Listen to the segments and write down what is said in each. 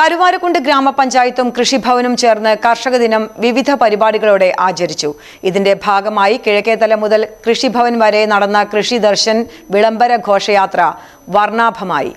കരുവാരക്കുണ്ട് ഗ്രാമപഞ്ചായത്തും കൃഷിഭവനും ചേർന്ന് കർഷക ദിനം വിവിധ പരിപാടികളോടെ ആചരിച്ചു ഇതിന്റെ ഭാഗമായി കിഴക്കേതല മുതൽ കൃഷിഭവൻ വരെ നടന്ന കൃഷി ദർശൻ വിളംബര ഘോഷയാത്ര വർണ്ണാഭമായി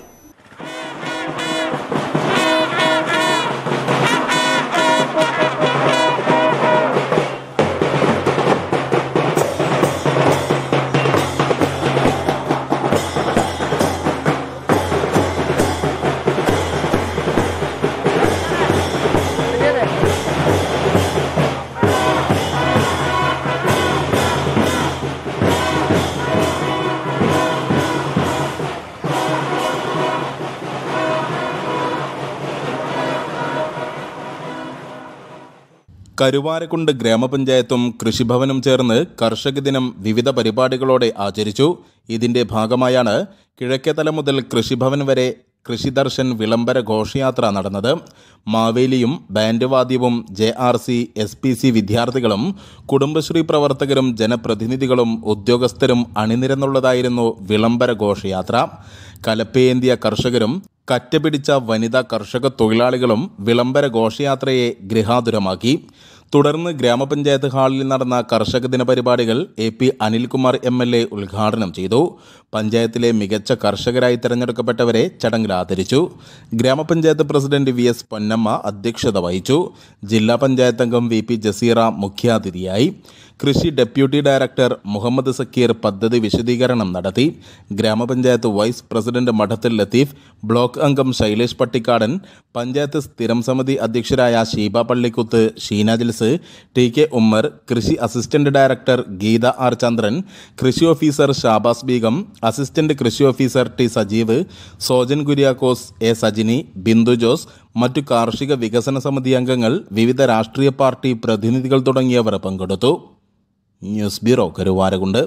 കരുവാരക്കുണ്ട് ഗ്രാമപഞ്ചായത്തും കൃഷിഭവനും ചേർന്ന് കർഷക ദിനം വിവിധ പരിപാടികളോടെ ആചരിച്ചു ഇതിന്റെ ഭാഗമായാണ് കിഴക്കേതല മുതൽ കൃഷിഭവൻ വരെ കൃഷിദർശൻ വിളംബര ഘോഷയാത്ര നടന്നത് മാവേലിയും ബാൻഡ് വാദ്യവും J R C S P C വിദ്യാർത്ഥികളും കുടുംബശ്രീ പ്രവർത്തകരും ജനപ്രതിനിധികളും ഉദ്യോഗസ്ഥരും അണിനിരന്നുള്ളതായിരുന്നു വിളംബര ഘോഷയാത്ര കലപ്പയേന്തിയ കർഷകരും കറ്റപിടിച്ച വനിതാ കർഷക തൊഴിലാളികളും വിളംബര ഘോഷയാത്രയെ ഗൃഹാതുരമാക്കി തുടർന്ന് ഗ്രാമപഞ്ചായത്ത് ഹാളിൽ നടന്ന കർഷക ദിന പരിപാടികൾ A P Anilkumar M L A ഉദ്ഘാടനം ചെയ്തു പഞ്ചായത്തിലെ മികച്ച കർഷകരായി തെരഞ്ഞെടുക്കപ്പെട്ടവരെ ചടങ്ങിൽ ആദരിച്ചു ഗ്രാമപഞ്ചായത്ത് പ്രസിഡന്റ് വി എസ് പൊന്നമ്മ അധ്യക്ഷത വഹിച്ചു ജില്ലാ പഞ്ചായത്ത് അംഗം വി പി ജസീറ മുഖ്യാതിഥിയായി കൃഷി ഡെപ്യൂട്ടി ഡയറക്ടർ മുഹമ്മദ് സക്കീർ പദ്ധതി വിശദീകരണം നടത്തി ഗ്രാമപഞ്ചായത്ത് വൈസ് പ്രസിഡന്റ് മഠത്തിൽ ലത്തീഫ് ബ്ലോക്ക് അംഗം ശൈലേഷ് പട്ടിക്കാടൻ പഞ്ചായത്ത് സ്ഥിരം സമിതി അധ്യക്ഷരായ ഷീബ പള്ളിക്കുത്ത് ഷീന ജിൽസ് ടി കെ ഉമ്മർ കൃഷി assistant director Geetha R Chandran കൃഷി ഓഫീസർ ഷാബാസ് ബീഗം അസിസ്റ്റന്റ് കൃഷി officer T Sajeev Sojan Kuriakose A Sajini Bindu Jose മറ്റു കാർഷിക വികസന സമിതി അംഗങ്ങൾ വിവിധ രാഷ്ട്രീയ പാർട്ടി പ്രതിനിധികൾ തുടങ്ങിയവർ പങ്കെടുത്തു ന്യൂസ് ബ്യൂറോ കരുവാരകുണ്ട്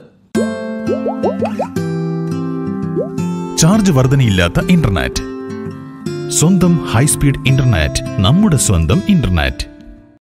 ചാർജ് വർധനയില്ലാത്ത ഇന്റർനെറ്റ് സ്വന്തം ഹൈസ്പീഡ് ഇന്റർനെറ്റ് നമ്മുടെ സ്വന്തം ഇന്റർനെറ്റ്